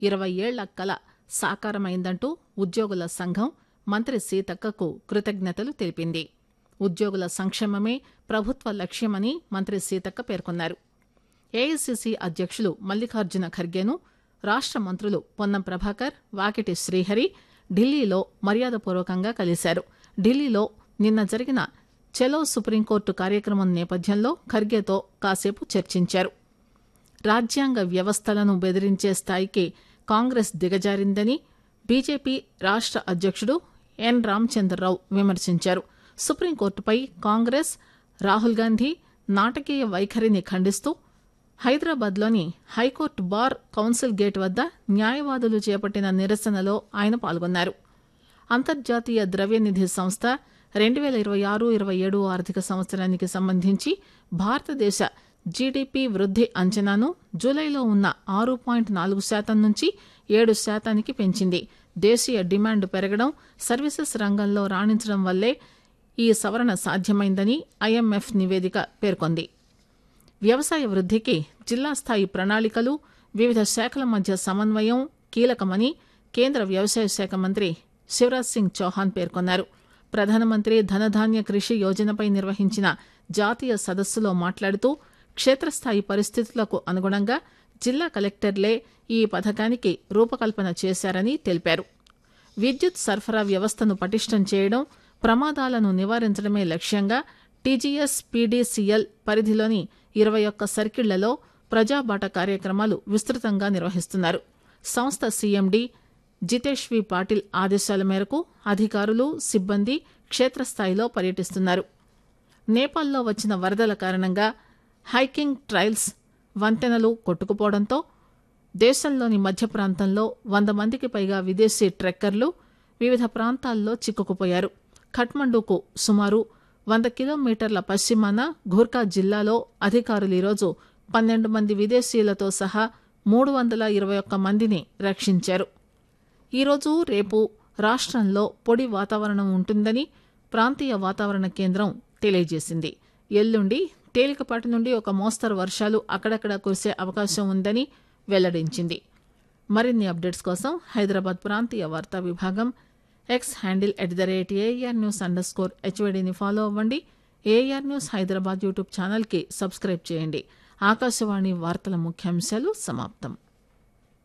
ఇరవై ఏళ్ల కల సాకారమైందంటూ ఉద్యోగుల సంఘం మంత్రి సీతక్కకు కృతజ్ఞతలు తెలిపింది ఉద్యోగుల సంక్షేమమే ప్రభుత్వ లక్ష్యమని మంత్రి సీతక్క పేర్కొన్నారు ఏఐసిసి అధ్యక్షులు మల్లికార్జున ఖర్గేను రాష్ట మంత్రులు పొన్నం ప్రభాకర్ వాకిటి శ్రీహరి ఢిల్లీలో మర్యాదపూర్వకంగా కలిశారు ఢిల్లీలో నిన్న జరిగిన చెలో సుప్రీంకోర్టు కార్యక్రమం నేపథ్యంలో ఖర్గేతో కాసేపు చర్చించారు రాజ్యాంగ వ్యవస్థలను బెదిరించే స్థాయికి కాంగ్రెస్ దిగజారిందని బీజేపీ రాష్ట అధ్యక్షుడు ఎన్ రామచంద్రరావు విమర్శించారు సుప్రీంకోర్టుపై కాంగ్రెస్ రాహుల్ గాంధీ నాటకీయ వైఖరిని ఖండిస్తూ హైదరాబాద్లోని హైకోర్టు బార్ కౌన్సిల్ గేట్ వద్ద న్యాయవాదులు చేపట్టిన నిరసనలో ఆయన పాల్గొన్నారు అంతర్జాతీయ ద్రవ్యనిధి సంస్థ రెండు వేల ఇరవై ఆరు ఇరవై ఏడు ఆర్థిక సంవత్సరానికి సంబంధించి భారతదేశ జీడీపీ వృద్ది అంచనాను జూలైలో ఉన్న ఆరు పాయింట్ నాలుగు శాతం నుంచి ఏడు శాతానికి పెంచింది దేశీయ డిమాండ్ పెరగడం సర్వీసెస్ రంగంలో రాణించడం వల్లే ఈ సవరణ సాధ్యమైందని ఐఎంఎఫ్ నివేదిక పేర్కొంది వ్యవసాయ వృద్ధికి జిల్లా స్థాయి ప్రణాళికలు వివిధ శాఖల మధ్య సమన్వయం కీలకమని కేంద్ర వ్యవసాయ శాఖ మంత్రి శివరాజ్ సింగ్ చౌహాన్ పేర్కొన్నారు ప్రధానమంత్రి ధనధాన్య కృషి యోజనపై నిర్వహించిన జాతీయ సదస్సులో మాట్లాడుతూ క్షేత్రస్థాయి పరిస్థితులకు అనుగుణంగా జిల్లా కలెక్టర్లే ఈ పథకానికి రూపకల్పన చేశారని తెలిపారు విద్యుత్ సరఫరా వ్యవస్థను పటిష్టం చేయడం ప్రమాదాలను నివారించడమే లక్ష్యంగా టీజీఎస్ పీడీసీఎల్ పరిధిలోని ఇరవై ఒక్క సర్కిళ్లలో ప్రజాబాట కార్యక్రమాలు విస్తృతంగా నిర్వహిస్తున్నారు సంస్థ సీఎండీ జితేష్ వి పాటిల్ ఆదేశాల మేరకు అధికారులు సిబ్బంది క్షేత్రస్థాయిలో పర్యటిస్తున్నారు నేపాల్లో వచ్చిన వరదల కారణంగా హైకింగ్ ట్రయల్స్ వంతెనలు కొట్టుకుపోవడంతో దేశంలోని మధ్య ప్రాంతంలో వంద మందికి పైగా విదేశీ ట్రెక్కర్లు వివిధ ప్రాంతాల్లో చిక్కుకుపోయారు ఖట్మండూకు సుమారు వంద కిలోమీటర్ల పశ్చిమాన ఘూర్కా జిల్లాలో అధికారులు ఈరోజు పన్నెండు మంది విదేశీయులతో సహా మూడు వందల ఇరవై ఒక్క మందిని రక్షించారు ఈరోజు రేపు రాష్ట్రంలో పొడి వాతావరణం ఉంటుందని ప్రాంతీయ వాతావరణ కేంద్రం తెలియజేసింది ఎల్లుండి తేలికపాటి నుండి ఒక మోస్తరు వర్షాలు అక్కడక్కడ కురిసే అవకాశం ఉందని వెల్లడించింది మరిన్ని అప్డేట్స్ కోసం హైదరాబాద్ ప్రాంతీయ వార్తా విభాగం X handle at the rate A R news underscore హెచ్వైడీని ఫాలో అవ్వండి ఏఆర్ న్యూస్ హైదరాబాద్ యూట్యూబ్ ఛానల్కి సబ్స్క్రైబ్ చేయండి ఆకాశవాణి వార్తల ముఖ్యాంశాలు సమాప్తం